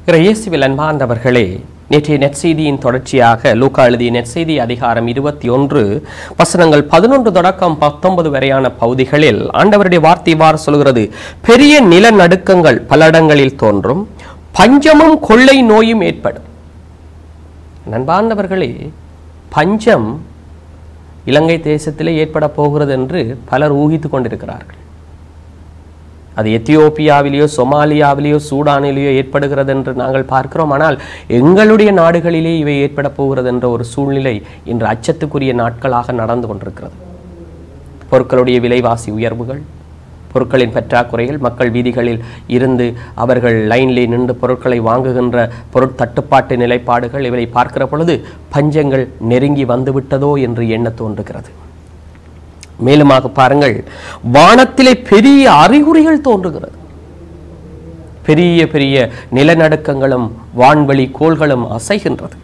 இயேசுவில் அன்பார்ந்தவர்களே நேற்றைய நெற்செய்தியின் தொடர்ச்சியாக லூக்கா எழுதிய நெற்செய்தி அதிகாரம் இருபத்தி ஒன்று வசனங்கள் பதினொன்று தொடக்கம் பத்தொன்பது வரையான பகுதிகளில் ஆண்டவருடைய வார்த்தை இவ்வாறு சொல்கிறது பெரிய நிலநடுக்கங்கள் பல இடங்களில் தோன்றும் பஞ்சமும் கொள்ளை நோயும் ஏற்படும் நண்பார்ந்தவர்களே பஞ்சம் இலங்கை தேசத்திலே ஏற்பட போகிறது என்று பலர் ஊகித்துக் கொண்டிருக்கிறார்கள் அது எத்தியோப்பியாவிலேயோ சொமாலியாவிலேயோ சூடானிலேயோ ஏற்படுகிறது என்று நாங்கள் பார்க்கிறோம் ஆனால் எங்களுடைய நாடுகளிலே இவை ஏற்பட போகிறது என்ற ஒரு சூழ்நிலை இன்று அச்சத்துக்குரிய நாட்களாக நடந்து கொண்டிருக்கிறது பொருட்களுடைய விலைவாசி உயர்வுகள் பொருட்களின் பற்றாக்குறைகள் மக்கள் வீதிகளில் இருந்து அவர்கள் லைனிலே நின்று பொருட்களை வாங்குகின்ற பொருட்தட்டுப்பாட்டு நிலைப்பாடுகள் இவரை பார்க்கிற பொழுது பஞ்சங்கள் நெருங்கி வந்துவிட்டதோ என்று எண்ண தோன்றுகிறது மேலுமாக பாருங்கள் வானத்திலே பெரிய அறிகுறிகள் தோன்றுகிறது பெரிய பெரிய நிலநடுக்கங்களும் வான்வெளி கோள்களும் அசைகின்றது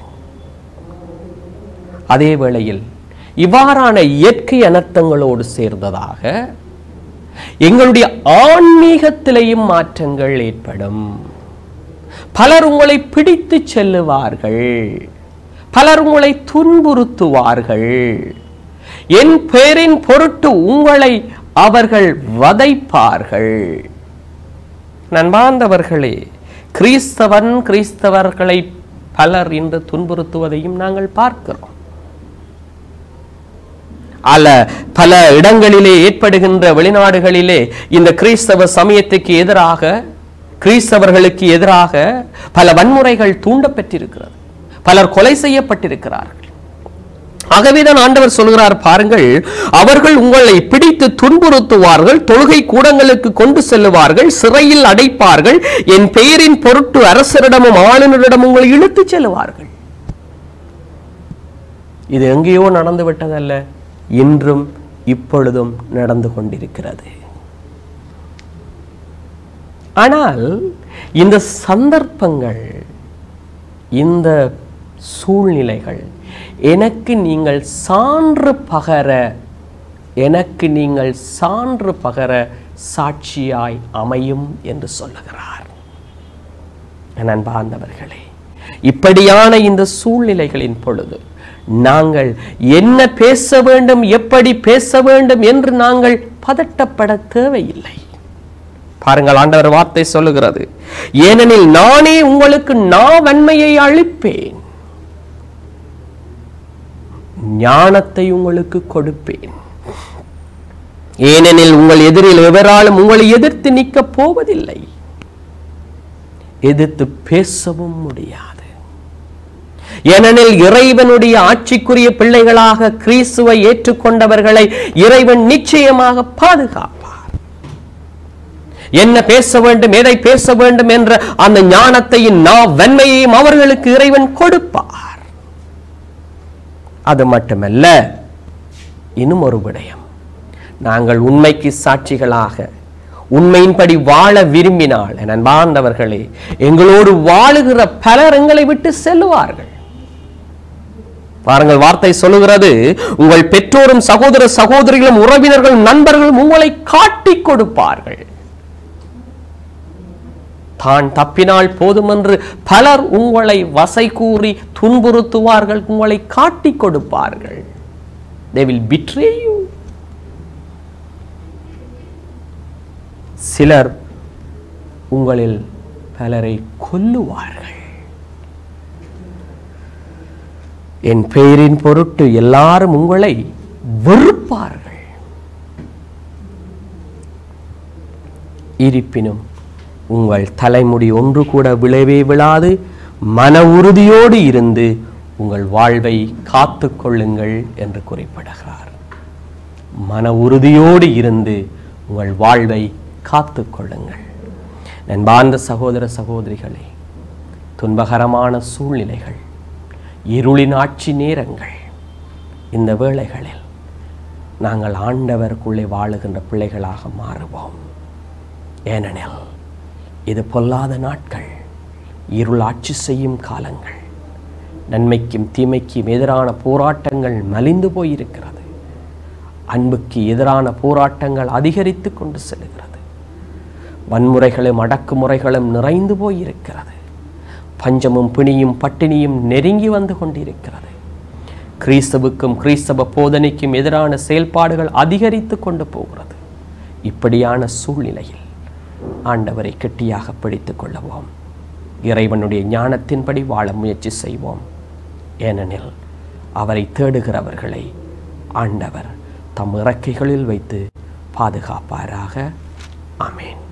அதே வேளையில் இவ்வாறான இயற்கை அனர்த்தங்களோடு சேர்ந்ததாக எங்களுடைய ஆன்மீகத்திலேயும் மாற்றங்கள் ஏற்படும் பலர் உங்களை பிடித்து செல்லுவார்கள் பலர் உங்களை துன்புறுத்துவார்கள் என் பெயரின் பொருட்டு உங்களை அவர்கள் வதைப்பார்கள் நண்பார்ந்தவர்களே கிறிஸ்தவன் கிறிஸ்தவர்களை பலர் இன்று துன்புறுத்துவதையும் நாங்கள் பார்க்கிறோம் அல்ல பல இடங்களிலே ஏற்படுகின்ற வெளிநாடுகளிலே இந்த கிறிஸ்தவ சமயத்துக்கு எதிராக கிறிஸ்தவர்களுக்கு எதிராக பல வன்முறைகள் தூண்டப்பட்டிருக்கிறது பலர் கொலை செய்யப்பட்டிருக்கிறார்கள் ஆகவேதான் ஆண்டவர் சொல்கிறார் பாருங்கள் அவர்கள் உங்களை பிடித்து துன்புறுத்துவார்கள் தொழுகை கூடங்களுக்கு கொண்டு செல்லுவார்கள் சிறையில் அடைப்பார்கள் என் பெயரின் பொருட்டு அரசரிடமும் ஆளுநரிடமும் உங்களை இழுத்துச் செல்லுவார்கள் இது எங்கேயோ நடந்து விட்டதல்ல இன்றும் இப்பொழுதும் நடந்து கொண்டிருக்கிறது ஆனால் இந்த சந்தர்ப்பங்கள் இந்த சூழ்நிலைகள் எனக்கு நீங்கள் சான்று பகர எனக்கு நீங்கள் சான்று பகர சாட்சியாய் அமையும் என்று சொல்லுகிறார் என் அன்பார்ந்தவர்களே இப்படியான இந்த சூழ்நிலைகளின் பொழுது நாங்கள் என்ன பேச வேண்டும் எப்படி பேச வேண்டும் என்று நாங்கள் பதட்டப்பட தேவையில்லை பாருங்கள் ஆண்டவர் வார்த்தை சொல்லுகிறது ஏனெனில் நானே உங்களுக்கு நாவன்மையை அளிப்பேன் ஞானத்தை உங்களுக்கு கொடுப்பேன் ஏனெனில் உங்கள் எதிரில் எவராலும் உங்களை எதிர்த்து நிற்கப் போவதில்லை எதிர்த்து பேசவும் முடியாது ஏனெனில் இறைவனுடைய ஆட்சிக்குரிய பிள்ளைகளாக கிறிஸ்துவை ஏற்றுக்கொண்டவர்களை இறைவன் நிச்சயமாக பாதுகாப்பார் என்ன பேச வேண்டும் எதை பேச வேண்டும் என்ற அந்த ஞானத்தையும் நா வெண்மையையும் அவர்களுக்கு இறைவன் கொடுப்பார் அது மட்டுமல்ல இன்னும் ஒரு விடயம் நாங்கள் உண்மைக்கு சாட்சிகளாக உண்மையின்படி வாழ விரும்பினால் என் அன்பார்ந்தவர்களே எங்களோடு வாழுகிற பலர் எங்களை விட்டு செல்லுவார்கள் பாருங்கள் வார்த்தை சொல்லுகிறது உங்கள் பெற்றோரும் சகோதர சகோதரிகளும் உறவினர்களும் நண்பர்களும் உங்களை காட்டிக் கொடுப்பார்கள் தான் தப்பினால் போதுமென்று பலர் உங்களை வசை கூறி துன்புறுத்துவார்கள் உங்களை காட்டிக் கொடுப்பார்கள் they will betray you சிலர் உங்களில் பலரை கொல்லுவார்கள் என் பெயரின் பொருட்டு எல்லாரும் உங்களை வெறுப்பார்கள் இருப்பினும் உங்கள் தலைமுடி ஒன்று கூட விளைவே விழாது மன உறுதியோடு இருந்து உங்கள் வாழ்வை காத்து கொள்ளுங்கள் என்று குறிப்பிடுகிறார் மன உறுதியோடு இருந்து உங்கள் வாழ்வை காத்து கொள்ளுங்கள் நண்பார்ந்த சகோதர சகோதரிகளே துன்பகரமான சூழ்நிலைகள் இருளின் ஆட்சி நேரங்கள் இந்த வேளைகளில் நாங்கள் ஆண்டவருக்குள்ளே வாழுகின்ற பிள்ளைகளாக மாறுவோம் ஏனெனில் இது பொல்லாத நாட்கள் இருள் ஆட்சி செய்யும் காலங்கள் நன்மைக்கும் தீமைக்கும் எதிரான போராட்டங்கள் மலிந்து போயிருக்கிறது அன்புக்கு எதிரான போராட்டங்கள் அதிகரித்து கொண்டு செல்கிறது வன்முறைகளும் அடக்குமுறைகளும் நிறைந்து போயிருக்கிறது பஞ்சமும் பிணியும் பட்டினியும் நெருங்கி வந்து கொண்டிருக்கிறது கிறிஸ்தவுக்கும் கிறிஸ்தவ போதனைக்கும் எதிரான செயல்பாடுகள் அதிகரித்து கொண்டு போகிறது இப்படியான சூழ்நிலையில் ஆண்டவரை கெட்டியாக பிடித்துக் கொள்ளவோம் இறைவனுடைய ஞானத்தின்படி வாழ முயற்சி செய்வோம் ஏனெனில் அவரை தேடுகிறவர்களை ஆண்டவர் தம் இறக்கைகளில் வைத்து பாதுகாப்பாராக ஆமென்